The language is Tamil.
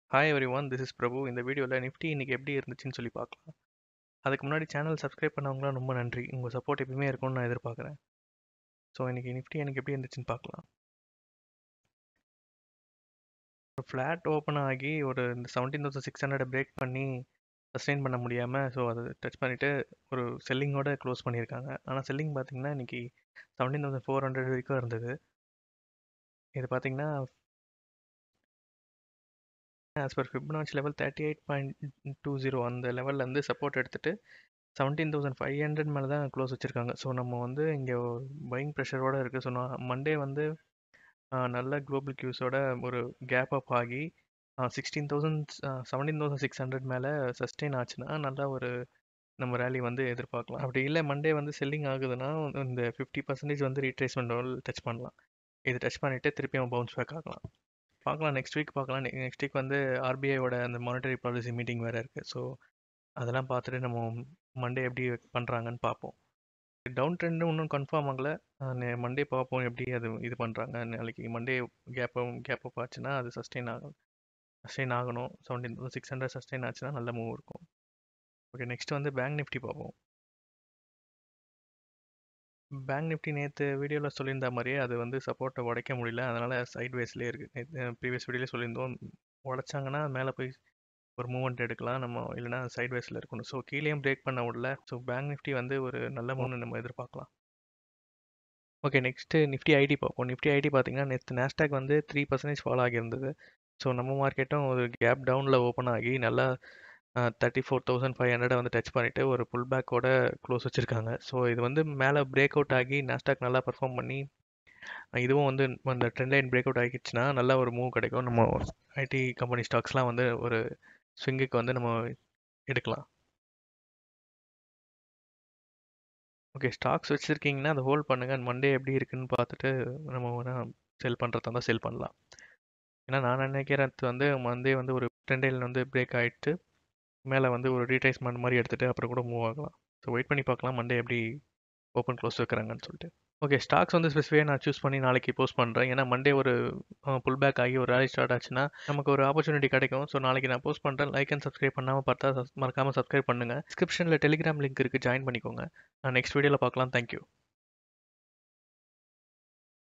hi everyone this is Prabhu இந்த வீடியோவில் நிஃப்டி இன்னைக்கு எப்படி இருந்துச்சுன்னு சொல்லி பார்க்கலாம் அதுக்கு முன்னாடி சேனல் சப்ஸ்கிரைப் பண்ணவங்களாம் ரொம்ப நன்றி உங்கள் சப்போர்ட் எப்பயுமே இருக்கும்னு நான் எதிர்பார்க்குறேன் ஸோ இன்னைக்கு நிஃப்டி எனக்கு எப்படி இருந்துச்சுன்னு பார்க்கலாம் ஒரு ஃப்ளாட் ஓப்பன் ஆகி ஒரு இந்த seventeen thousand six hundred break பண்ணி சஸ்டெயின் பண்ண முடியாமல் ஸோ அதை டச் பண்ணிவிட்டு ஒரு செல்லிங்கோட க்ளோஸ் பண்ணியிருக்காங்க ஆனால் செல்லிங் பார்த்தீங்கன்னா இன்னைக்கு செவன்டீன் தௌசண்ட் ஃபோர் ஹண்ட்ரட் வரைக்கும் இருந்தது இது பார்த்தீங்கன்னா as per fibonacci level thirty eight point two zero அந்த லெவல்லேருந்து சப்போர்ட் எடுத்துகிட்டு செவன்டீன் தௌசண்ட் ஃபைவ் ஹண்ட்ரட் மேலே தான் க்ளோஸ் வச்சுருக்காங்க ஸோ நம்ம வந்து இங்கே பையிங் ப்ரெஷரோடு இருக்குது ஸோ நான் மண்டே வந்து நல்ல குளோபல் கியூஸோட ஒரு கேப் அப் ஆகி sixteen thousand seventeen thousand six hundred மேலே சஸ்டெயின் ஆச்சுன்னா நல்லா ஒரு நம்ம ரேலி வந்து எதிர்பார்க்கலாம் அப்படி இல்லை மண்டே வந்து செல்லிங் ஆகுதுன்னா இந்த ஃபிஃப்டி பர்சன்டேஜ் வந்து ரீட்ரேஸ்மெண்ட் டச் பண்ணலாம் இது டச் பண்ணிவிட்டு திருப்பி அவன் பவுன்ஸ் பேக் ஆகலாம் பார்க்கலாம் நெக்ஸ்ட் வீக் பார்க்கலாம் நெக்ஸ்ட் வீக் வந்து ஆர்பிஐயோட அந்த மானிட்டரி பாலிசி மீட்டிங் வேறு இருக்குது ஸோ அதெல்லாம் பார்த்துட்டு நம்ம மண்டே எப்படி பண்ணுறாங்கன்னு பார்ப்போம் டவுன் ட்ரெண்டு இன்னும் கன்ஃபார்ம் ஆகலை மண்டே பார்ப்போம் எப்படி அது இது பண்ணுறாங்க நாளைக்கு மண்டே கேப் கேப் அப் ஆச்சுன்னா அது சஸ்டெயின் ஆகும் சஸ்டெயின் ஆகணும் செவன்டீன் சிக்ஸ் ஹண்ட்ரட் சஸ்டெயின் ஆச்சுன்னா நல்ல மூவ் இருக்கும் ஓகே நெக்ஸ்ட் வந்து பேங்க் நிஃப்டி பார்ப்போம் பேங்க் நிஃப்டி நேற்று வீடியோவில் சொல்லியிருந்த மாதிரியே அது வந்து சப்போர்ட்டை உடைக்க முடியல அதனால் சைட் வேஸ்லேயே இருக்குது நேற்று ப்ரீவியஸ் வீடியோவில் சொல்லியிருந்தோம் உடைச்சாங்கன்னா மேலே போய் ஒரு மூவ்மெண்ட் எடுக்கலாம் நம்ம இல்லைனா சைட் வேஸில் இருக்கணும் ஸோ கீழேயும் பிரேக் பண்ண விடல ஸோ பேங்க் நிஃப்டி வந்து ஒரு நல்ல மூவ்னு நம்ம எதிர்பார்க்கலாம் ஓகே நெக்ஸ்ட்டு நிஃப்டி ஐடி பார்ப்போம் நிஃப்டி ஐடி பார்த்தீங்கன்னா நேற்று நேஸ்டாக் வந்து த்ரீ பர்சன்டேஜ் ஃபாலோ ஆகியிருந்தது ஸோ நம்ம மார்க்கெட்டும் ஒரு கேப் டவுனில் ஓப்பன் ஆகி நல்லா thirty four thousand five hundred வந்து டச் பண்ணிவிட்டு ஒரு புல் பேக்கோட க்ளோஸ் வச்சுருக்காங்க ஸோ இது வந்து மேலே பிரேக் அவுட் ஆகி நாஸ்டாக் நல்லா பர்ஃபார்ம் பண்ணி இதுவும் வந்து அந்த ட்ரெண்ட் லைன் பிரேக் அவுட் ஆகிடுச்சுன்னா நல்ல ஒரு மூவ் கிடைக்கும் நம்ம ஐடி கம்பெனி ஸ்டாக்ஸ்லாம் வந்து ஒரு ஸ்விங்குக்கு வந்து நம்ம எடுக்கலாம் ஓகே ஸ்டாக்ஸ் வச்சுருக்கீங்கன்னா அதை ஹோல்ட் பண்ணுங்கள் மண்டே எப்படி இருக்குன்னு பார்த்துட்டு நம்ம வேணால் செல் பண்ணுறதா இருந்தால் செல் பண்ணலாம் ஏன்னா நான் நினைக்கிறது வந்து மண்டே வந்து ஒரு ட்ரெண்ட் லைன் வந்து பிரேக் ஆகிட்டு மேலே வந்து ஒரு ரீட்ரைஸ்மெண்ட் மாதிரி எடுத்துகிட்டு அப்புறம் கூட மூவ் ஆகலாம் ஸோ வெயிட் பண்ணி பார்க்கலாம் மண்டே எப்படி ஓப்பன் க்ளோஸ் வைக்கிறாங்கன்னு சொல்லிட்டு ஓகே ஸ்டாக்ஸ் வந்து ஸ்பெசிஃபிக்காக நான் சூஸ் பண்ணி நாளைக்கு போஸ்ட் பண்ணுறேன் ஏன்னா மண்டே ஒரு புல் பேக் ஆகி ஒரு ரேலி ஸ்டார்ட் ஆச்சுன்னா நமக்கு ஒரு ஆப்பர்ச்சுனிட்டி கிடைக்கும் ஸோ நாளைக்கு நான் போஸ்ட் பண்ணுறேன் லைக் அண்ட் சப்ஸ்கிரைப் பண்ணாமல் பார்த்தா மறக்காமல் சப்ஸ்கிரைப் பண்ணுங்கள் டிஸ்கிரிப்ஷனில் டெலிகிராம் லிங்க் இருக்குது ஜாயின் பண்ணிக்கோங்க நான் நெக்ஸ்ட் வீடியோவில் பார்க்கலாம் தேங்க்யூ